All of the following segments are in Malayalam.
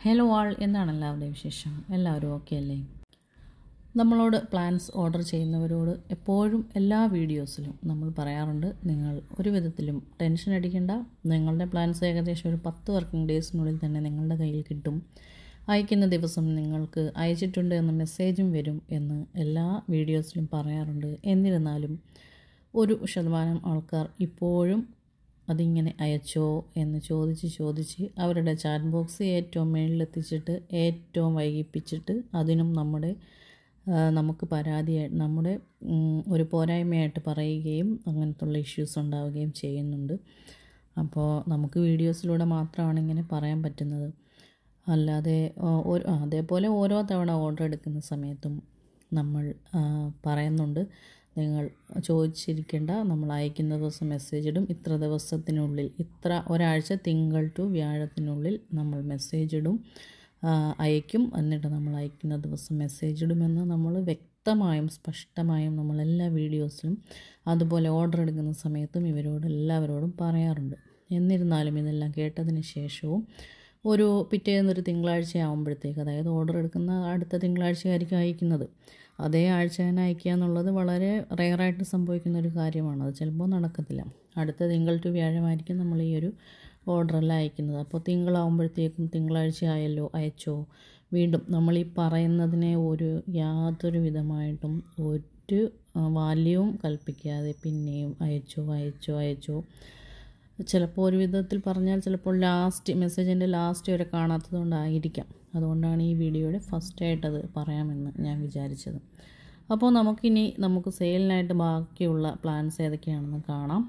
ഹലോ ആൾ എന്താണ് എല്ലാവരുടെയും വിശേഷം എല്ലാവരും ഓക്കെ അല്ലേ നമ്മളോട് പ്ലാൻസ് ഓർഡർ ചെയ്യുന്നവരോട് എപ്പോഴും എല്ലാ വീഡിയോസിലും നമ്മൾ പറയാറുണ്ട് നിങ്ങൾ ഒരു വിധത്തിലും ടെൻഷൻ അടിക്കേണ്ട നിങ്ങളുടെ പ്ലാൻസ് ഏകദേശം ഒരു പത്ത് വർക്കിംഗ് ഡേയ്സിനുള്ളിൽ തന്നെ നിങ്ങളുടെ കയ്യിൽ കിട്ടും അയക്കുന്ന ദിവസം നിങ്ങൾക്ക് അയച്ചിട്ടുണ്ട് എന്ന മെസ്സേജും വരും എന്ന് എല്ലാ വീഡിയോസിലും പറയാറുണ്ട് എന്നിരുന്നാലും ഒരു ശതമാനം ആൾക്കാർ ഇപ്പോഴും അതിങ്ങനെ അയച്ചോ എന്ന് ചോദിച്ച് ചോദിച്ച് അവരുടെ ചാറ്റ് ബോക്സ് ഏറ്റവും മേളിലെത്തിച്ചിട്ട് ഏറ്റവും വൈകിപ്പിച്ചിട്ട് അതിനും നമ്മുടെ ആ, നമുക്ക് പരാതിയായി നമ്മുടെ ഉം, ഒരു പോരായ്മയായിട്ട് പറയുകയും അങ്ങനത്തുള്ള ഇഷ്യൂസ് ഉണ്ടാവുകയും ചെയ്യുന്നുണ്ട് അപ്പോൾ നമുക്ക് വീഡിയോസിലൂടെ മാത്രമാണ് ഇങ്ങനെ പറയാൻ പറ്റുന്നത് അല്ലാതെ ആ, ഒരു ആ, അതേപോലെ ഓരോ തവണ ഓർഡർ എടുക്കുന്ന സമയത്തും നമ്മൾ ആ, പറയുന്നുണ്ട് നിങ്ങൾ ചോദിച്ചിരിക്കേണ്ട നമ്മൾ അയക്കുന്ന ദിവസം മെസ്സേജ് ഇടും ഇത്ര ദിവസത്തിനുള്ളിൽ ഇത്ര ഒരാഴ്ച തിങ്കൾ ടു വ്യാഴത്തിനുള്ളിൽ നമ്മൾ മെസ്സേജ് ഇടും ആ, അയക്കും എന്നിട്ട് നമ്മൾ അയക്കുന്ന ദിവസം മെസ്സേജ് ഇടുമെന്ന് നമ്മൾ വ്യക്തമായും സ്പഷ്ടമായും നമ്മൾ എല്ലാ വീഡിയോസിലും അതുപോലെ ഓർഡർ എടുക്കുന്ന സമയത്തും ഇവരോട് എല്ലാവരോടും പറയാറുണ്ട് എന്നിരുന്നാലും ഇതെല്ലാം കേട്ടതിന് ശേഷവും ഒരു പിറ്റേന്നൊരു തിങ്കളാഴ്ച ആകുമ്പോഴത്തേക്ക് അതായത് ഓർഡർ എടുക്കുന്ന അടുത്ത തിങ്കളാഴ്ചയായിരിക്കും അയക്കുന്നത് അതേ ആഴ്ച തന്നെ അയക്കുക എന്നുള്ളത് വളരെ റെയറായിട്ട് സംഭവിക്കുന്ന ഒരു കാര്യമാണ് അത് ചിലപ്പോൾ നടക്കത്തില്ല അടുത്ത തിങ്കൾ ടു വ്യാഴമായിരിക്കും നമ്മൾ ഈ ഒരു ഓർഡറെല്ലാം അയക്കുന്നത് അപ്പോൾ തിങ്കളാകുമ്പോഴത്തേക്കും തിങ്കളാഴ്ച ആയല്ലോ അയച്ചോ വീണ്ടും നമ്മൾ ഈ പറയുന്നതിനെ ഒരു യാതൊരു വിധമായിട്ടും ഒരു വാല്യവും കൽപ്പിക്കാതെ പിന്നെയും അയച്ചോ അയച്ചോ അയച്ചോ ചിലപ്പോൾ ഒരു വിധത്തിൽ പറഞ്ഞാൽ ചിലപ്പോൾ ലാസ്റ്റ് മെസ്സേജിൻ്റെ ലാസ്റ്റ് വരെ കാണാത്തത് കൊണ്ടായിരിക്കാം അതുകൊണ്ടാണ് ഈ വീഡിയോയുടെ ഫസ്റ്റായിട്ടത് പറയാമെന്ന് ഞാൻ വിചാരിച്ചത് അപ്പോൾ നമുക്കിനി നമുക്ക് സെയിലിനായിട്ട് ബാക്കിയുള്ള പ്ലാൻസ് ഏതൊക്കെയാണെന്ന് കാണാം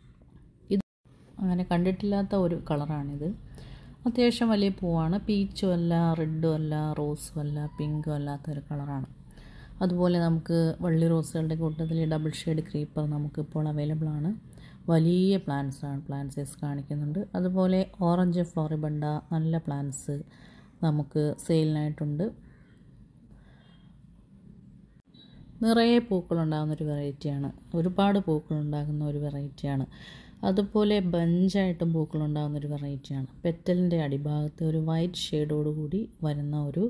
ഇത് അങ്ങനെ കണ്ടിട്ടില്ലാത്ത ഒരു കളറാണിത് അത്യാവശ്യം വലിയ പൂവാണ് പീച്ചും അല്ല റെഡും അല്ല റോസും അല്ല പിങ്കും അല്ലാത്ത ഒരു കളറാണ് അതുപോലെ നമുക്ക് വള്ളി റോസുകളുടെ കൂട്ടത്തിൽ ഡബിൾ ഷെയ്ഡ് ക്രീപ്പർ നമുക്കിപ്പോൾ അവൈലബിൾ ആണ് വലിയ പ്ലാന്റ്സ് ആണ് പ്ലാന്റ് സൈസ് കാണിക്കുന്നുണ്ട് അതുപോലെ ഓറഞ്ച് ഫ്ലോറിബണ്ട നല്ല പ്ലാന്റ്സ് നമുക്ക് സെയിലിനായിട്ടുണ്ട് നിറയെ പൂക്കളുണ്ടാകുന്ന ഒരു വെറൈറ്റിയാണ് ഒരുപാട് പൂക്കളുണ്ടാകുന്ന ഒരു വെറൈറ്റിയാണ് അതുപോലെ ബഞ്ചായിട്ടും പൂക്കളുണ്ടാകുന്ന ഒരു വെറൈറ്റിയാണ് പെറ്റലിൻ്റെ അടിഭാഗത്ത് ഒരു വൈറ്റ് ഷെയ്ഡോടുകൂടി വരുന്ന ഒരു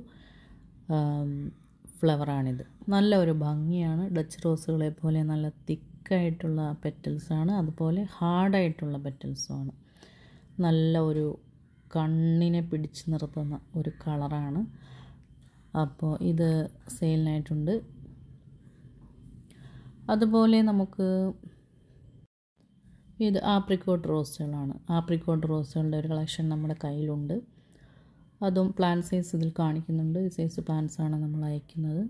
ഫ്ലവറാണിത് നല്ല ഒരു ഭംഗിയാണ് ഡച്ച് റോസുകളെ പോലെ നല്ല തിക്കായിട്ടുള്ള പെറ്റൽസാണ് അതുപോലെ ഹാർഡായിട്ടുള്ള പെറ്റൽസുമാണ് നല്ല ഒരു കണ്ണിനെ പിടിച്ച് നിർത്തുന്ന ഒരു കളറാണ് അപ്പോൾ ഇത് സെയിലിനായിട്ടുണ്ട് അതുപോലെ നമുക്ക് ഇത് ആപ്രിക്കോട്ട് റോസുകളാണ് ആപ്രിക്കോട്ട് റോസുകളുടെ ഒരു കളക്ഷൻ നമ്മുടെ കയ്യിലുണ്ട് അതും പ്ലാൻ സൈസ് ഇതിൽ കാണിക്കുന്നുണ്ട് ഈ സൈസ് പ്ലാൻസ് ആണ് നമ്മൾ അയക്കുന്നത്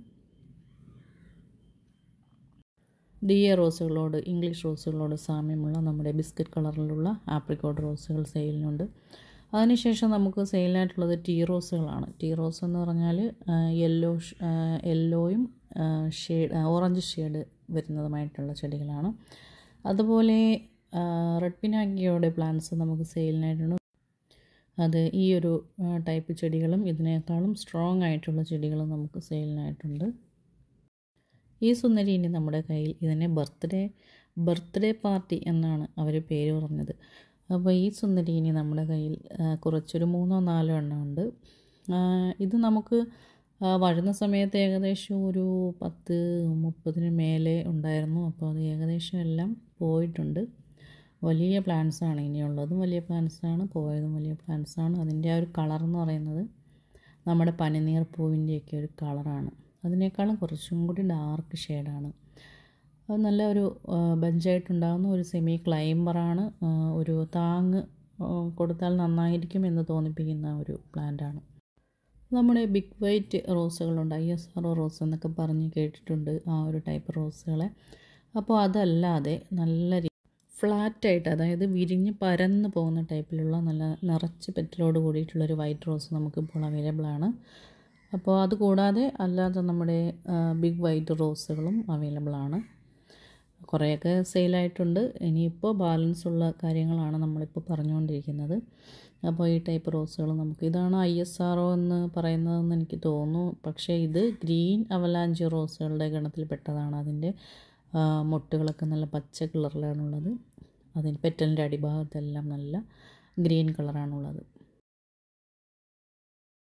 ഡി എ റോസുകളോട് ഇംഗ്ലീഷ് റോസുകളോട് സാമ്യമുള്ള നമ്മുടെ ബിസ്ക്കറ്റ് കളറിലുള്ള ആപ്രിക്കോട്ട് റോസുകൾ സെയിലിനുണ്ട് അതിനുശേഷം നമുക്ക് സെയിലിനായിട്ടുള്ളത് ടീ റോസുകളാണ് ടീ റോസ് എന്ന് പറഞ്ഞാൽ യെല്ലോ യെല്ലോയും ഷെയ്ഡ് ഓറഞ്ച് ഷെയ്ഡ് വരുന്നതുമായിട്ടുള്ള ചെടികളാണ് അതുപോലെ റെഡ് പിനാക്കിയോടെ പ്ലാന്റ്സ് നമുക്ക് സെയിലിനായിട്ടുണ്ട് അത് ഈ ഒരു ടൈപ്പ് ചെടികളും ഇതിനേക്കാളും സ്ട്രോങ് ആയിട്ടുള്ള ചെടികളും നമുക്ക് സെയിലിനായിട്ടുണ്ട് ഈ സുന്ദരി ഇനി നമ്മുടെ കയ്യിൽ ഇതിനെ ബർത്ത്ഡേ ബർത്ത്ഡേ പാർട്ടി എന്നാണ് അവർ പേര് പറഞ്ഞത് അപ്പോൾ ഈ സുന്ദരി ഇനി നമ്മുടെ കയ്യിൽ കുറച്ചൊരു മൂന്നോ നാലോ എണ്ണം ഉണ്ട് ഇത് നമുക്ക് വരുന്ന സമയത്ത് ഏകദേശം ഒരു പത്ത് മുപ്പതിന് മേലെ ഉണ്ടായിരുന്നു അപ്പോൾ അത് ഏകദേശം എല്ലാം പോയിട്ടുണ്ട് വലിയ പ്ലാന്റ്സ് ആണ് ഇനിയുള്ളതും വലിയ പ്ലാന്റ്സ് ആണ് പോയതും വലിയ പ്ലാന്റ്സ് ആണ് അതിൻ്റെ ആ ഒരു കളർ എന്ന് പറയുന്നത് നമ്മുടെ പനിനീർ പൂവിൻ്റെയൊക്കെ ഒരു കളറാണ് അതിനേക്കാളും കുറച്ചും കൂടി ഡാർക്ക് ഷെയ്ഡാണ് അത് നല്ല ഒരു ബഞ്ചായിട്ടുണ്ടാകുന്ന ഒരു സെമി ക്ലൈംബറാണ് ഒരു താങ്ങ് കൊടുത്താൽ നന്നായിരിക്കും എന്ന് തോന്നിപ്പിക്കുന്ന ഒരു പ്ലാന്റാണ് നമ്മുടെ ബിഗ് വൈറ്റ് റോസുകളുണ്ട് I S R O rose എന്നൊക്കെ പറഞ്ഞ് കേട്ടിട്ടുണ്ട് ആ ഒരു ടൈപ്പ് റോസുകളെ അപ്പോൾ അതല്ലാതെ നല്ല ഫ്ലാറ്റായിട്ട് അതായത് വിരിഞ്ഞ് പരന്ന് പോകുന്ന ടൈപ്പിലുള്ള നല്ല നിറച്ച് പെറ്റലോട് കൂടിയിട്ടുള്ളൊരു വൈറ്റ് റോസ് നമുക്കിപ്പോൾ അവൈലബിൾ ആണ് അപ്പോൾ അത് കൂടാതെ അല്ലാതെ നമ്മുടെ ബിഗ് വൈറ്റ് റോസുകളും അവൈലബിൾ ആണ് കുറേയൊക്കെ സെയിലായിട്ടുണ്ട് ഇനിയിപ്പോൾ ബാലൻസ് ഉള്ള കാര്യങ്ങളാണ് നമ്മളിപ്പോൾ പറഞ്ഞുകൊണ്ടിരിക്കുന്നത് അപ്പോൾ ഈ ടൈപ്പ് റോസുകൾ നമുക്ക് ഇതാണ് ഐ എസ് ആർ ഒ എന്ന് പറയുന്നതെന്ന് എനിക്ക് തോന്നുന്നു പക്ഷേ ഇത് ഗ്രീൻ അവലാഞ്ചി റോസുകളുടെ ഗണത്തിൽപ്പെട്ടതാണ് അതിൻ്റെ മൊട്ടുകളൊക്കെ നല്ല പച്ച കളറിലാണുള്ളത് അതിന് പെറ്റലിൻ്റെ അടിഭാഗത്തെല്ലാം നല്ല ഗ്രീൻ കളറാണുള്ളത്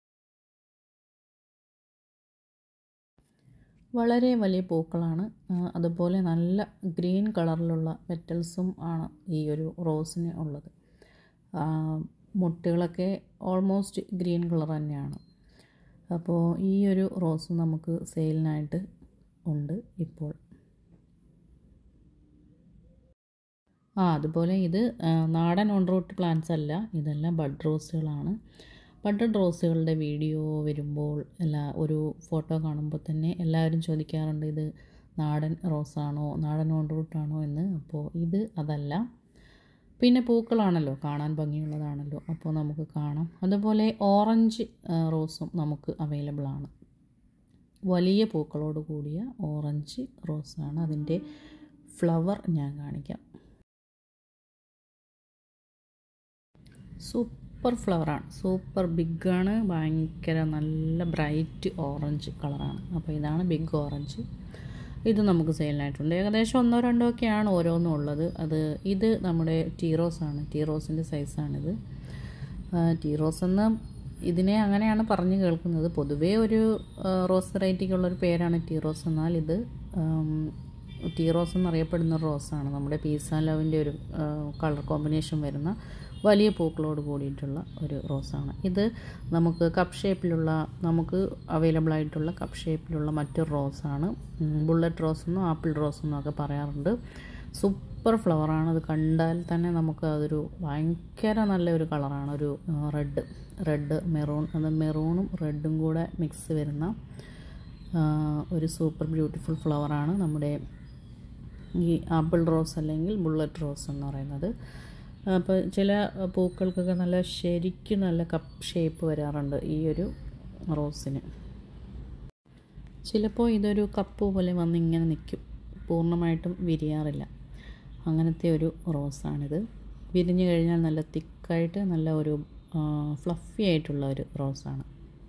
വളരെ വലിയ പൂക്കളാണ് ആ, അതുപോലെ നല്ല ഗ്രീൻ കളറിലുള്ള പെറ്റൽസും ആണ് ഈ ഒരു റോസിന് ഉള്ളത് ആ, മുട്ടുകളൊക്കെ ഓൾമോസ്റ്റ് ഗ്രീൻ കളർ തന്നെയാണ് അപ്പോൾ ഈ ഒരു റോസ് നമുക്ക് സെയിലിനായിട്ട് ഉണ്ട് ഇപ്പോൾ ആ അതുപോലെ ഇത് ആ, നാടൻ ഓൺ റൂട്ട് പ്ലാന്റ്സ് അല്ല ഇതെല്ലാം ബഡ് റോസുകളാണ് ബഡ് റോസുകളുടെ വീഡിയോ വരുമ്പോൾ എല്ലാ ഒരു ഫോട്ടോ കാണുമ്പോൾ തന്നെ എല്ലാവരും ചോദിക്കാറുണ്ട് ഇത് നാടൻ റോസാണോ നാടൻ ഓൺ റൂട്ടാണോ എന്ന് അപ്പോൾ ഇത് അതല്ല പിന്നെ പൂക്കളാണല്ലോ കാണാൻ ഭംഗിയുള്ളതാണല്ലോ അപ്പോൾ നമുക്ക് കാണാം അതുപോലെ ഓറഞ്ച് ആ, റോസും നമുക്ക് അവൈലബിൾ ആണ് വലിയ പൂക്കളോട് കൂടിയ ഓറഞ്ച് റോസാണ് അതിൻ്റെ ഫ്ലവർ ഞാൻ കാണിക്കാം സൂപ്പർ ഫ്ലവറാണ് സൂപ്പർ ബിഗാണ് ഭയങ്കര നല്ല ബ്രൈറ്റ് ഓറഞ്ച് കളറാണ് അപ്പോൾ ഇതാണ് ബിഗ് ഓറഞ്ച് ഇത് നമുക്ക് സെയിലിനായിട്ടുണ്ട് ഏകദേശം ഒന്നോ രണ്ടോ ഒക്കെയാണ് ഓരോന്നും ഉള്ളത് അത് ഇത് നമ്മുടെ ടീറോസ് ആണ് ടീറോസിൻ്റെ സൈസാണിത് ടീറോസ് എന്ന് ഇതിനെ അങ്ങനെയാണ് പറഞ്ഞു കേൾക്കുന്നത് പൊതുവേ ഒരു ആ, റോസ് വെറൈറ്റിക്കുള്ളൊരു പേരാണ് ടീറോസ് എന്നാൽ ഇത് ആം, ടീറോസ് എന്നറിയപ്പെടുന്ന ഒരു റോസാണ് നമ്മുടെ പീസ ലവിൻ്റെ ഒരു ആ, കളർ കോമ്പിനേഷൻ വരുന്ന വലിയ പൂക്കളോട് കൂടിയിട്ടുള്ള ഒരു റോസാണ് ഇത് നമുക്ക് കപ്പ് ഷേപ്പിലുള്ള നമുക്ക് അവൈലബിൾ ആയിട്ടുള്ള കപ്പ് ഷേപ്പിലുള്ള മറ്റൊരു റോസാണ് ബുള്ളറ്റ് റോസ് എന്നും ആപ്പിൾ റോസ് എന്നും ഒക്കെ പറയാറുണ്ട് സൂപ്പർ ഫ്ലവറാണ് അത് കണ്ടാൽ തന്നെ നമുക്ക് അതൊരു ഭയങ്കര നല്ലൊരു കളറാണ് ഒരു റെഡ് റെഡ് മെറൂൺ അത് മെറൂണും റെഡും കൂടെ മിക്സ് വരുന്ന ആ, ഒരു സൂപ്പർ ബ്യൂട്ടിഫുൾ ഫ്ലവറാണ് നമ്മുടെ ഈ ആപ്പിൾ റോസ് അല്ലെങ്കിൽ ബുള്ളറ്റ് റോസ് എന്ന് പറയുന്നത് അപ്പോൾ ചില പൂക്കൾക്കൊക്കെ നല്ല ശരിക്കും നല്ല കപ്പ് ഷേപ്പ് വരാറുണ്ട് ഈ ഒരു റോസിന് ചിലപ്പോൾ ഇതൊരു കപ്പ് പോലെ വന്നിങ്ങനെ നിൽക്കും പൂർണ്ണമായിട്ടും വിരിയാറില്ല അങ്ങനത്തെ ഒരു റോസാണിത് വിരിഞ്ഞു കഴിഞ്ഞാൽ നല്ല തിക്കായിട്ട് നല്ല ഒരു ഫ്ലഫി ആയിട്ടുള്ള ഒരു റോസാണ്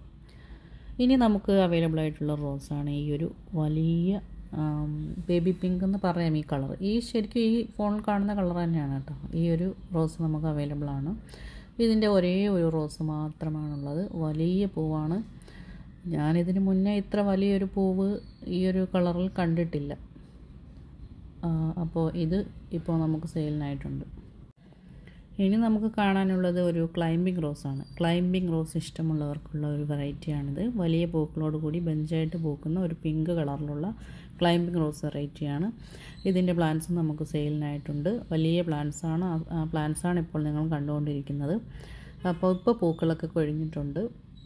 ഇനി നമുക്ക് അവൈലബിൾ ആയിട്ടുള്ള റോസാണ് ഈ ഒരു വലിയ ബേബി പിങ്ക് എന്ന് പറയാം ഈ കളർ ഈ ശരിക്കും ഈ ഫോണിൽ കാണുന്ന കളർ തന്നെയാണ് കേട്ടോ ഈ ഒരു റോസ് നമുക്ക് അവൈലബിൾ ആണ് ഇതിൻ്റെ ഒരേ ഒരു റോസ് മാത്രമാണുള്ളത് വലിയ പൂവാണ് ഞാനിതിന് മുന്നേ ഇത്ര വലിയൊരു പൂവ് ഈ ഒരു കളറിൽ കണ്ടിട്ടില്ല ആ, അപ്പോൾ ഇത് ഇപ്പോൾ നമുക്ക് സെയിലിനായിട്ടുണ്ട് ഇനി നമുക്ക് കാണാനുള്ളത് ഒരു ക്ലൈംബിംഗ് റോസാണ് ക്ലൈംബിംഗ് റോസ് ഇഷ്ടമുള്ളവർക്കുള്ള ഒരു വെറൈറ്റിയാണിത് വലിയ പൂക്കളോട് കൂടി ബെഞ്ചായിട്ട് പൂക്കുന്ന ഒരു പിങ്ക് കളറിലുള്ള ക്ലൈംബിംഗ് റോസ് വെറൈറ്റിയാണ് ഇതിൻ്റെ പ്ലാന്റ്സ് നമുക്ക് സെയിലിനായിട്ടുണ്ട് വലിയ പ്ലാന്റ്സ് ആണ് ആ പ്ലാന്റ്സ് ആണ് ഇപ്പോൾ നിങ്ങൾ കണ്ടുകൊണ്ടിരിക്കുന്നത് അപ്പോൾ ഇപ്പോൾ പൂക്കളൊക്കെ കൊഴിഞ്ഞിട്ടുണ്ട്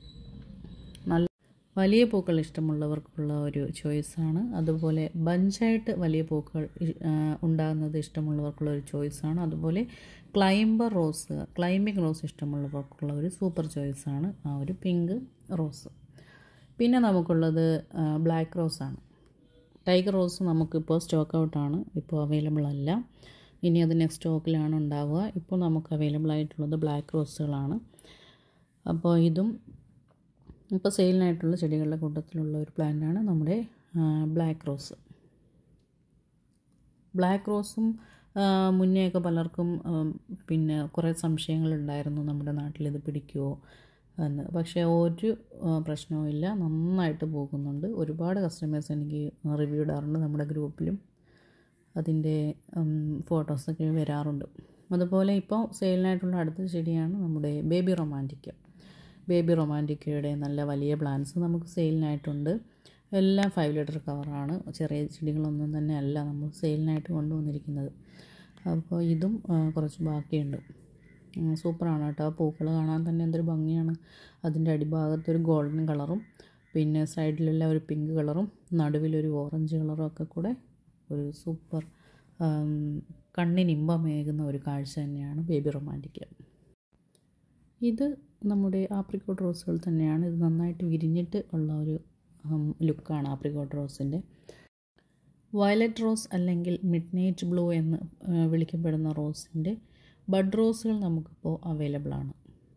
നല്ല വലിയ പൂക്കൾ ഇഷ്ടമുള്ളവർക്കുള്ള ഒരു ചോയ്സാണ് അതുപോലെ ബഞ്ചായിട്ട് വലിയ പൂക്കൾ ഇ- ആ, ഉണ്ടാകുന്നത് ഇഷ്ടമുള്ളവർക്കുള്ള ഒരു ചോയ്സാണ് അതുപോലെ ക്ലൈംബർ റോസ് ക്ലൈംബിംഗ് റോസ് ഇഷ്ടമുള്ളവർക്കുള്ള ഒരു സൂപ്പർ ചോയ്സാണ് ആ ഒരു പിങ്ക് റോസ് പിന്നെ നമുക്കുള്ളത് ബ്ലാക്ക് റോസാണ് ടൈഗർ റോസ് നമുക്കിപ്പോൾ സ്റ്റോക്ക് ഔട്ടാണ് ഇപ്പോൾ അവൈലബിൾ അല്ല ഇനി അത് നെക്സ്റ്റ് സ്റ്റോക്കിലാണ് ഉണ്ടാവുക ഇപ്പോൾ നമുക്ക് അവൈലബിൾ ആയിട്ടുള്ളത് ബ്ലാക്ക് റോസുകളാണ് അപ്പോൾ ഇതും ഇപ്പോൾ സെയിലിനായിട്ടുള്ള ചെടികളുടെ കൂട്ടത്തിലുള്ള ഒരു പ്ലാന്റാണ് നമ്മുടെ ബ്ലാക്ക് റോസ് ബ്ലാക്ക് റോസും ആ, മുന്നേയൊക്കെ പലർക്കും ഉം, പിന്നെ കുറേ സംശയങ്ങളുണ്ടായിരുന്നു നമ്മുടെ നാട്ടിൽ ഇത് പിടിക്കുമോ എന്ന് പക്ഷേ ഒരു ആ, പ്രശ്നവും ഇല്ല നന്നായിട്ട് പോകുന്നുണ്ട് ഒരുപാട് കസ്റ്റമേഴ്സ് എനിക്ക് റിവ്യൂ ഇടാറുണ്ട് നമ്മുടെ ഗ്രൂപ്പിലും അതിൻ്റെ ഫോട്ടോസൊക്കെ വരാറുണ്ട് അതുപോലെ ഇപ്പോൾ സെയിലിനായിട്ടുള്ള അടുത്ത ചെടിയാണ് നമ്മുടെ ബേബി റൊമാൻറ്റിക്ക ബേബി റൊമാൻറ്റിക്കയുടെ നല്ല വലിയ പ്ലാന്റ്സ് നമുക്ക് സെയിലിനായിട്ടുണ്ട് എല്ലാം ഫൈവ് ലിറ്റർ കവറാണ് ചെറിയ ചെടികളൊന്നും തന്നെ അല്ല നമ്മൾ സെയിലിനായിട്ട് കൊണ്ടുവന്നിരിക്കുന്നത് അപ്പോൾ ഇതും ആ, കുറച്ച് ബാക്കിയുണ്ട് ഉം, സൂപ്പറാണ് കേട്ടോ ആ പൂക്കൾ കാണാൻ തന്നെ എന്തൊരു ഭംഗിയാണ് അതിൻ്റെ അടിഭാഗത്തൊരു ഗോൾഡൻ കളറും പിന്നെ സൈഡിലെല്ലാം ഒരു പിങ്ക് കളറും നടുവിലൊരു ഓറഞ്ച് കളറും ഒക്കെ കൂടെ ഒരു സൂപ്പർ ആം, കണ്ണിനിമ്പമേകുന്ന ഒരു കാഴ്ച തന്നെയാണ് ബേബി റൊമാൻറ്റിക്ക ഇത് നമ്മുടെ ആപ്രിക്കോട്ട് റോസുകൾ തന്നെയാണ് ഇത് നന്നായിട്ട് വിരിഞ്ഞിട്ട് ഉള്ള ഒരു ലുക്കാണ് ആപ്രിക്കോട്ട് റോസിൻ്റെ വയലറ്റ് റോസ് അല്ലെങ്കിൽ മിഡ് നൈറ്റ് ബ്ലൂ എന്ന് ആ, വിളിക്കപ്പെടുന്ന റോസിൻ്റെ ബഡ് റോസുകൾ നമുക്കിപ്പോൾ അവൈലബിൾ ആണ്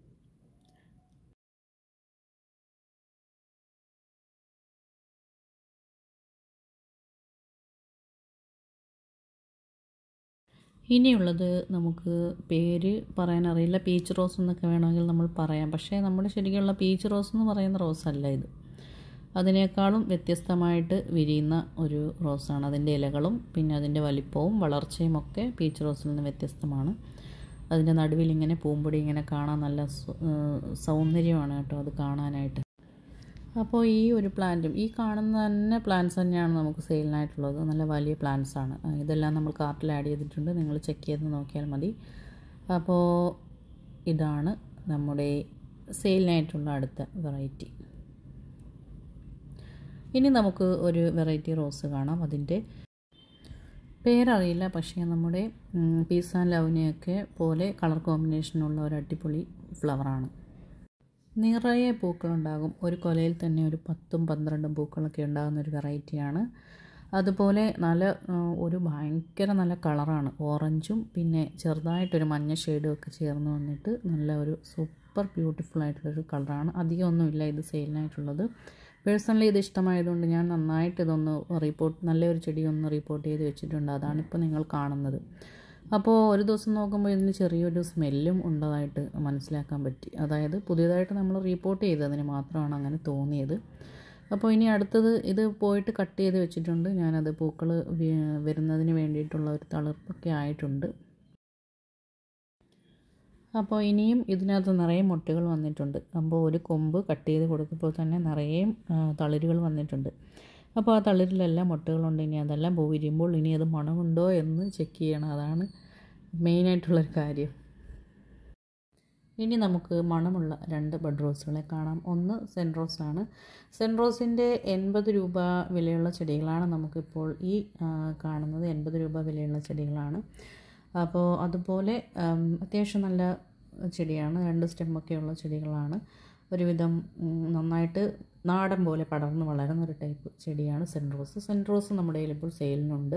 ഇനിയുള്ളത് നമുക്ക് പേര് പറയാൻ അറിയില്ല പീച്ച് റോസ് എന്നൊക്കെ വേണമെങ്കിൽ നമ്മൾ പറയാം പക്ഷേ നമ്മുടെ ശരിക്കുള്ള പീച്ച് റോസ് എന്ന് പറയുന്ന റോസ് അല്ല ഇത് അതിനേക്കാളും വ്യത്യസ്തമായിട്ട് വിരിയുന്ന ഒരു റോസാണ് അതിൻ്റെ ഇലകളും പിന്നെ അതിൻ്റെ വലിപ്പവും വളർച്ചയും ഒക്കെ പീച്ച് റോസിൽ നിന്ന് വ്യത്യസ്തമാണ് അതിൻ്റെ നടുവിൽ ഇങ്ങനെ പൂമ്പൊടി ഇങ്ങനെ കാണാൻ നല്ല സു- ഏഹ് സൗന്ദര്യമാണ് കേട്ടോ അത് കാണാനായിട്ട് അപ്പോൾ ഈ ഒരു പ്ലാന്റും ഈ കാണുന്ന തന്നെ പ്ലാന്റ്സ് തന്നെയാണ് നമുക്ക് സെയിലിനായിട്ടുള്ളത് നല്ല വലിയ പ്ലാന്റ്സ് ആണ് ആ, ഇതെല്ലാം നമ്മൾ കാർട്ടിൽ ആഡ് ചെയ്തിട്ടുണ്ട് നിങ്ങൾ ചെക്ക് ചെയ്ത് നോക്കിയാൽ മതി അപ്പോൾ ഇതാണ് നമ്മുടെ സെയിലിനായിട്ടുള്ള അടുത്ത വെറൈറ്റി ഇനി നമുക്ക് ഒരു വെറൈറ്റി റോസ് കാണാം അതിൻ്റെ പേരറിയില്ല പക്ഷേ നമ്മുടെ പീസ് ആൻഡ് ലവിനെയൊക്കെ പോലെ കളർ കോമ്പിനേഷനുള്ള ഒരു അടിപൊളി ഫ്ലവറാണ് നിറയെ പൂക്കളുണ്ടാകും ഒരു കൊലയിൽ തന്നെ ഒരു പത്തും പന്ത്രണ്ടും പൂക്കളൊക്കെ ഉണ്ടാകുന്ന ഒരു വെറൈറ്റിയാണ് അതുപോലെ നല്ല ആ, ഒരു ഭയങ്കര നല്ല കളറാണ് ഓറഞ്ചും പിന്നെ ചെറുതായിട്ടൊരു മഞ്ഞ ഷെയ്ഡും ഒക്കെ ചേർന്ന് വന്നിട്ട് നല്ല ഒരു സൂപ്പർ ബ്യൂട്ടിഫുൾ ആയിട്ടുള്ളൊരു കളറാണ് അധികമൊന്നുമില്ല ഇത് സെയിലിനായിട്ടുള്ളത് പേഴ്സണലി ഇത് ഇഷ്ടമായതുകൊണ്ട് ഞാൻ നന്നായിട്ട് ഇതൊന്ന് റിപ്പോർട്ട് നല്ലൊരു ചെടി ഒന്ന് റിപ്പോർട്ട് ചെയ്ത് വെച്ചിട്ടുണ്ട് അതാണിപ്പോൾ നിങ്ങൾ കാണുന്നത് അപ്പോൾ ഒരു ദിവസം നോക്കുമ്പോൾ ഇതിന് ചെറിയൊരു സ്മെല്ലും ഉള്ളതായിട്ട് മനസ്സിലാക്കാൻ പറ്റി അതായത് പുതിയതായിട്ട് നമ്മൾ റിപ്പോർട്ട് ചെയ്തതിന് മാത്രമാണ് അങ്ങനെ തോന്നിയത് അപ്പോൾ ഇനി അടുത്തത് ഇത് പോയിട്ട് കട്ട് ചെയ്ത് വെച്ചിട്ടുണ്ട് ഞാനത് പൂക്കൾ വരുന്നതിന് വേണ്ടിയിട്ടുള്ള ഒരു തളിർപ്പൊക്കെ ആയിട്ടുണ്ട് അപ്പോൾ ഇനിയും ഇതിനകത്ത് നിറയെ മുട്ടുകൾ വന്നിട്ടുണ്ട് അപ്പോൾ ഒരു കൊമ്പ് കട്ട് ചെയ്ത് കൊടുത്തപ്പോൾ തന്നെ നിറയെ ആ, തളിരുകൾ വന്നിട്ടുണ്ട് അപ്പോൾ ആ തളിരിലെല്ലാം മുട്ടുകളുണ്ട് ഇനി അതെല്ലാം പൂ വിരിയുമ്പോൾ ഇനി അത് മണമുണ്ടോ എന്ന് ചെക്ക് ചെയ്യണം അതാണ് മെയിനായിട്ടുള്ളൊരു കാര്യം ഇനി നമുക്ക് മണമുള്ള രണ്ട് ബഡ് റോസുകളെ കാണാം ഒന്ന് സെൻറ് റോസ് ആണ് സെൻറ് റോസിൻ്റെ എൺപത് രൂപ വിലയുള്ള ചെടികളാണ് നമുക്കിപ്പോൾ ഈ ആ, കാണുന്നത് എൺപത് രൂപ വിലയുള്ള ചെടികളാണ് അപ്പോൾ അതുപോലെ ആം, അത്യാവശ്യം നല്ല ചെടിയാണ് രണ്ട് സ്റ്റെമ്മൊക്കെയുള്ള ചെടികളാണ് ഒരുവിധം ഉം, നന്നായിട്ട് നാടൻ പോലെ പടർന്ന് വളരുന്ന ഒരു ടൈപ്പ് ചെടിയാണ് സെൻറ് റോസ് സെൻറ് റോസ് നമ്മുടെ കയ്യിൽ ഇപ്പോൾ സെയിലിനുണ്ട്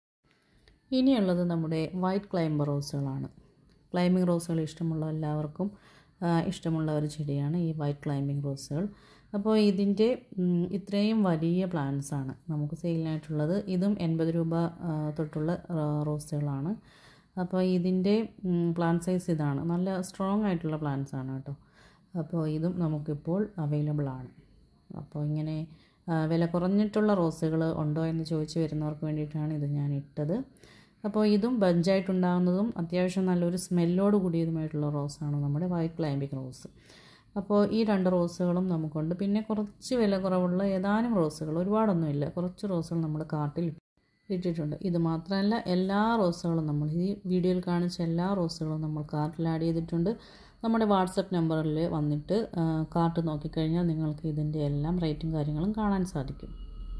ഇനിയുള്ളത് നമ്മുടെ വൈറ്റ് ക്ലൈംബർ റോസുകളാണ് ക്ലൈമ്പിംഗ് റോസുകൾ ഇഷ്ടമുള്ള എല്ലാവർക്കും ആ, ഇഷ്ടമുള്ള ഒരു ചെടിയാണ് ഈ വൈറ്റ് ക്ലൈമ്പിംഗ് റോസുകൾ അപ്പോൾ ഇതിൻ്റെ ഉം, ഇത്രയും വലിയ പ്ലാന്റ്സ് ആണ് നമുക്ക് സെയിലിനായിട്ടുള്ളത് ഇതും എൺപത് രൂപ ആ, തൊട്ടുള്ള ആ, റോസുകളാണ് അപ്പോൾ ഇതിൻ്റെ പ്ലാന്റ് സൈസ് ഇതാണ് നല്ല സ്ട്രോങ് ആയിട്ടുള്ള പ്ലാന്റ്സ് ആണ് കേട്ടോ അപ്പോൾ ഇതും നമുക്കിപ്പോൾ അവൈലബിൾ ആണ് അപ്പോൾ ഇങ്ങനെ ആ, വില കുറഞ്ഞിട്ടുള്ള റോസുകൾ ഉണ്ടോ എന്ന് ചോദിച്ച് വരുന്നവർക്ക് വേണ്ടിയിട്ടാണ് ഇത് ഞാൻ ഇട്ടത് അപ്പോൾ ഇതും ബഞ്ചായിട്ടുണ്ടാകുന്നതും അത്യാവശ്യം നല്ലൊരു സ്മെല്ലോട് കൂടിയതുമായിട്ടുള്ള റോസാണ് നമ്മുടെ വൈറ്റ് ക്ലൈമ്പിക് റോസ് അപ്പോൾ ഈ രണ്ട് റോസുകളും നമുക്കുണ്ട് പിന്നെ കുറച്ച് വില കുറവുള്ള ഏതാനും റോസുകൾ ഒരുപാടൊന്നുമില്ല കുറച്ച് റോസുകൾ നമ്മൾ കാർട്ടിൽ ഇട്ടിട്ടുണ്ട് ഇത് മാത്രമല്ല എല്ലാ റോസുകളും നമ്മൾ ഈ വീഡിയോയിൽ കാണിച്ച എല്ലാ റോസുകളും നമ്മൾ കാർട്ടിൽ ആഡ് ചെയ്തിട്ടുണ്ട് നമ്മുടെ വാട്സപ്പ് നമ്പറിൽ വന്നിട്ട് ആ, കാർട്ട് നോക്കിക്കഴിഞ്ഞാൽ നിങ്ങൾക്ക് ഇതിൻ്റെ എല്ലാം റേറ്റും കാര്യങ്ങളും കാണാൻ സാധിക്കും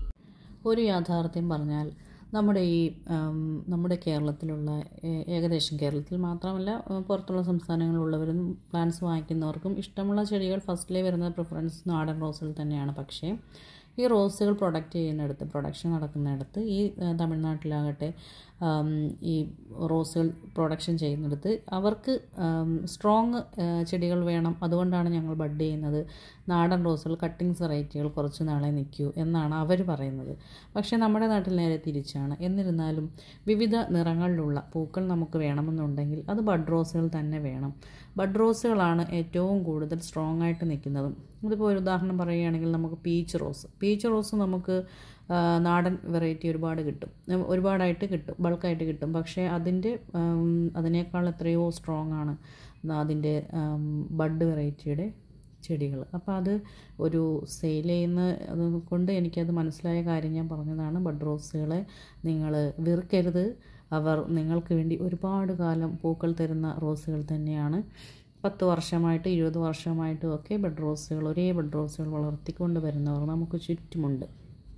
ഒരു യാഥാർത്ഥ്യം പറഞ്ഞാൽ നമ്മുടെ ഈ ഉം, നമ്മുടെ കേരളത്തിലുള്ള ഏ- ഏകദേശം കേരളത്തിൽ മാത്രമല്ല ഉം, പുറത്തുള്ള സംസ്ഥാനങ്ങളിലുള്ളവരും പ്ലാന്റ്സ് വാങ്ങിക്കുന്നവർക്കും ഇഷ്ടമുള്ള ചെടികൾ ഫസ്റ്റിലേ വരുന്ന പ്രിഫറൻസ് നാടൻ റോസുകൾ തന്നെയാണ് പക്ഷേ ഈ റോസുകൾ പ്രൊഡക്റ്റ് ചെയ്യുന്നിടത്ത് പ്രൊഡക്ഷൻ നടക്കുന്നിടത്ത് ഈ ഏ, തമിഴ്നാട്ടിലാകട്ടെ ആം, ഈ റോസുകൾ പ്രൊഡക്ഷൻ ചെയ്യുന്നിടത്ത് അവർക്ക് സ്ട്രോങ് ചെടികൾ വേണം അതുകൊണ്ടാണ് ഞങ്ങൾ ബഡ് ചെയ്യുന്നത് നാടൻ റോസുകൾ കട്ടിങ്സ് വെറൈറ്റികൾ കുറച്ച് നാളെ നിൽക്കൂ എന്നാണ് അവർ പറയുന്നത് പക്ഷേ നമ്മുടെ നാട്ടിൽ നേരെ തിരിച്ചാണ് എന്നിരുന്നാലും വിവിധ നിറങ്ങളിലുള്ള പൂക്കൾ നമുക്ക് വേണമെന്നുണ്ടെങ്കിൽ അത് ബഡ് റോസുകൾ തന്നെ വേണം ബഡ് റോസുകളാണ് ഏറ്റവും കൂടുതൽ സ്ട്രോങ് ആയിട്ട് നിൽക്കുന്നതും ഇതിപ്പോൾ ഒരു ഉദാഹരണം പറയുകയാണെങ്കിൽ നമുക്ക് പീച്ച് റോസ് പീച്ച് റോസ് നമുക്ക് ആ, നാടൻ വെറൈറ്റി ഒരുപാട് കിട്ടും ഉം, ഒരുപാടായിട്ട് കിട്ടും ബൾക്കായിട്ട് കിട്ടും പക്ഷേ അതിൻ്റെ ഉം, അതിനേക്കാൾ എത്രയോ സ്ട്രോങ് ആണ് അതിൻ്റെ ഉം, ബഡ് വെറൈറ്റിയുടെ ചെടികൾ അപ്പോൾ അത് ഒരു സെയിൽ ചെയ്യുന്ന അത് കൊണ്ട് എനിക്കത് മനസ്സിലായ കാര്യം ഞാൻ പറഞ്ഞതാണ് ബഡ് റോസുകളെ നിങ്ങൾ വെറുക്കരുത് അവർ നിങ്ങൾക്ക് വേണ്ടി ഒരുപാട് കാലം പൂക്കൾ തരുന്ന റോസുകൾ തന്നെയാണ് പത്ത് വർഷമായിട്ട് ഇരുപത് വർഷമായിട്ടും ഒക്കെ ബഡ് റോസുകൾ ഒരേ ബഡ് റോസുകൾ വളർത്തിക്കൊണ്ട് വരുന്നവർ നമുക്ക് ചുറ്റുമുണ്ട്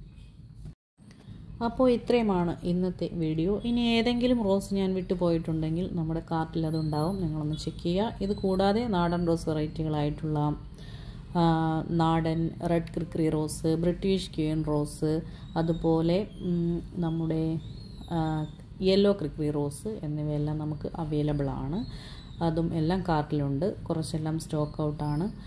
അപ്പോൾ ഇത്രയുമാണ് ഇന്നത്തെ വീഡിയോ ഇനി ഏതെങ്കിലും റോസ് ഞാൻ വിട്ടു പോയിട്ടുണ്ടെങ്കിൽ നമ്മുടെ കാർട്ടിൽ അതുണ്ടാവും നിങ്ങളൊന്ന് ചെക്ക് ചെയ്യുക ഇത് കൂടാതെ നാടൻ റോസ് വെറൈറ്റികളായിട്ടുള്ള ആ, നാടൻ റെഡ് ക്രിക്രി റോസ് ബ്രിട്ടീഷ് ക്യൂൻ റോസ് അതുപോലെ ഉം, നമ്മുടെ യെല്ലോ ക്രിക്രി റോസ് എന്നിവയെല്ലാം നമുക്ക് അവൈലബിൾ ആണ് അതും എല്ലാം കാർട്ടിലുണ്ട് കുറച്ചെല്ലാം സ്റ്റോക്ക് ഔട്ടാണ്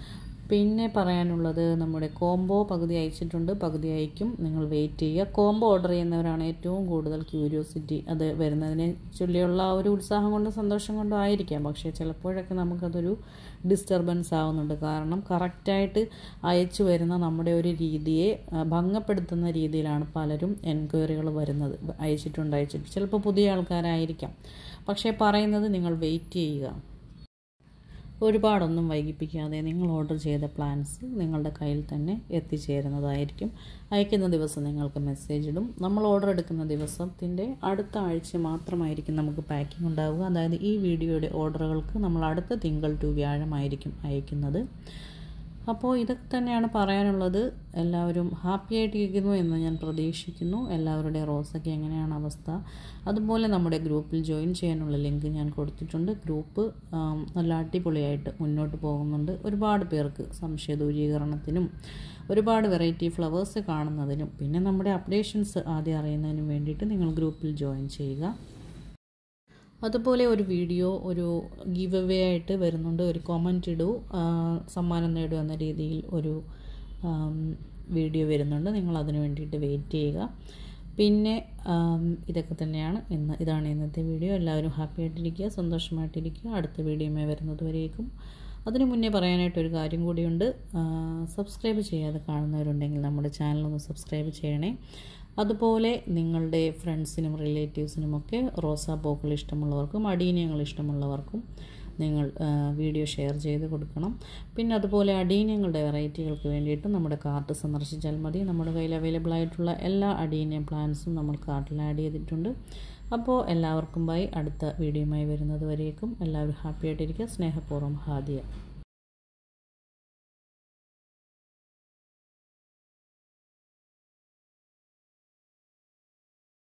പിന്നെ പറയാനുള്ളത് നമ്മുടെ കോംബോ പകുതി അയച്ചിട്ടുണ്ട് പകുതി അയക്കും നിങ്ങൾ വെയിറ്റ് ചെയ്യുക കോംബോ ഓർഡർ ചെയ്യുന്നവരാണ് ഏറ്റവും കൂടുതൽ ക്യൂരിയോസിറ്റി അത് വരുന്നതിനെ ചൊല്ലിയുള്ള ആ ഒരു ഉത്സാഹം കൊണ്ടും സന്തോഷം കൊണ്ടും ആയിരിക്കാം പക്ഷേ ചിലപ്പോഴൊക്കെ നമുക്കതൊരു ഡിസ്റ്റർബൻസ് ആവുന്നുണ്ട് കാരണം കറക്റ്റായിട്ട് അയച്ചു വരുന്ന നമ്മുടെ ഒരു രീതിയെ ആ, ഭംഗപ്പെടുത്തുന്ന രീതിയിലാണ് പലരും എൻക്വയറികൾ വരുന്നത് അയച്ചിട്ടുണ്ട് അയച്ചിട്ടുണ്ട് ചിലപ്പോൾ പുതിയ ആൾക്കാരായിരിക്കാം പക്ഷേ പറയുന്നത് നിങ്ങൾ വെയിറ്റ് ചെയ്യുക ഒരുപാടൊന്നും വൈകിപ്പിക്കാതെ നിങ്ങൾ ഓർഡർ ചെയ്ത പ്ലാൻസ് നിങ്ങളുടെ കയ്യിൽ തന്നെ എത്തിച്ചേരുന്നതായിരിക്കും അയക്കുന്ന ദിവസം നിങ്ങൾക്ക് മെസ്സേജ് ഇടും നമ്മൾ ഓർഡർ എടുക്കുന്ന ദിവസത്തിൻ്റെ അടുത്ത ആഴ്ച മാത്രമായിരിക്കും നമുക്ക് പാക്കിംഗ് ഉണ്ടാവുക അതായത് ഈ വീഡിയോയുടെ ഓർഡറുകൾക്ക് നമ്മൾ അടുത്ത തിങ്കൾ ടു വ്യാഴമായിരിക്കും അയക്കുന്നത് അപ്പോൾ ഇതൊക്കെ തന്നെയാണ് പറയാനുള്ളത് എല്ലാവരും ഹാപ്പി ആയിട്ടിരിക്കുന്നു എന്ന് ഞാൻ പ്രതീക്ഷിക്കുന്നു എല്ലാവരുടെ റോസൊക്കെ എങ്ങനെയാണ് അവസ്ഥ അതുപോലെ നമ്മുടെ ഗ്രൂപ്പിൽ ജോയിൻ ചെയ്യാനുള്ള ലിങ്ക് ഞാൻ കൊടുത്തിട്ടുണ്ട് ഗ്രൂപ്പ് ആം, നല്ല അടിപൊളിയായിട്ട് മുന്നോട്ട് പോകുന്നുണ്ട് ഒരുപാട് പേർക്ക് സംശയ ദൂരീകരണത്തിനും ഒരുപാട് വെറൈറ്റി ഫ്ലവേഴ്സ് കാണുന്നതിനും പിന്നെ നമ്മുടെ അപ്ഡേഷൻസ് ആദ്യം അറിയുന്നതിനും വേണ്ടിയിട്ട് നിങ്ങൾ ഗ്രൂപ്പിൽ ജോയിൻ ചെയ്യുക അതുപോലെ ഒരു വീഡിയോ ഒരു ഗീവ് അവേ ആയിട്ട് വരുന്നുണ്ട് ഒരു കൊമൻറ്റ് ഇടൂ ആ, സമ്മാനം നേടൂ എന്ന രീതിയിൽ ഒരു ആം, വീഡിയോ വരുന്നുണ്ട് നിങ്ങൾ അതിന് വേണ്ടിയിട്ട് വെയിറ്റ് ചെയ്യുക പിന്നെ ആം, ഇതൊക്കെ തന്നെയാണ് ഇന്ന് ഇതാണ് ഇന്നത്തെ വീഡിയോ എല്ലാവരും ഹാപ്പി ആയിട്ടിരിക്കുക സന്തോഷമായിട്ടിരിക്കുക അടുത്ത വീഡിയോയുമായി വരുന്നത് വരേക്കും അതിനു മുന്നേ പറയാനായിട്ടൊരു കാര്യം കൂടിയുണ്ട് ആ, സബ്സ്ക്രൈബ് ചെയ്യാതെ കാണുന്നവരുണ്ടെങ്കിൽ നമ്മുടെ ചാനലൊന്ന് സബ്സ്ക്രൈബ് ചെയ്യണേ അതുപോലെ നിങ്ങളുടെ ഫ്രണ്ട്സിനും റിലേറ്റീവ്സിനുമൊക്കെ റോസാപ്പൂക്കൾ ഇഷ്ടമുള്ളവർക്കും അടീനിയങ്ങൾ ഇഷ്ടമുള്ളവർക്കും നിങ്ങൾ ആ, വീഡിയോ ഷെയർ ചെയ്ത് കൊടുക്കണം പിന്നെ അതുപോലെ അടീനിയങ്ങളുടെ വെറൈറ്റികൾക്ക് വേണ്ടിയിട്ട് നമ്മുടെ കാർട്ട് സന്ദർശിച്ചാൽ മതി നമ്മുടെ കയ്യിൽ അവൈലബിൾ ആയിട്ടുള്ള എല്ലാ അടീനിയം പ്ലാൻസും നമ്മൾ കാർട്ടിൽ ആഡ് ചെയ്തിട്ടുണ്ട് അപ്പോൾ എല്ലാവർക്കും ബൈ അടുത്ത വീഡിയോയുമായി വരുന്നത് വരേക്കും എല്ലാവരും ഹാപ്പി ആയിട്ടിരിക്കുക സ്നേഹപൂർവ്വം ഹാദിയ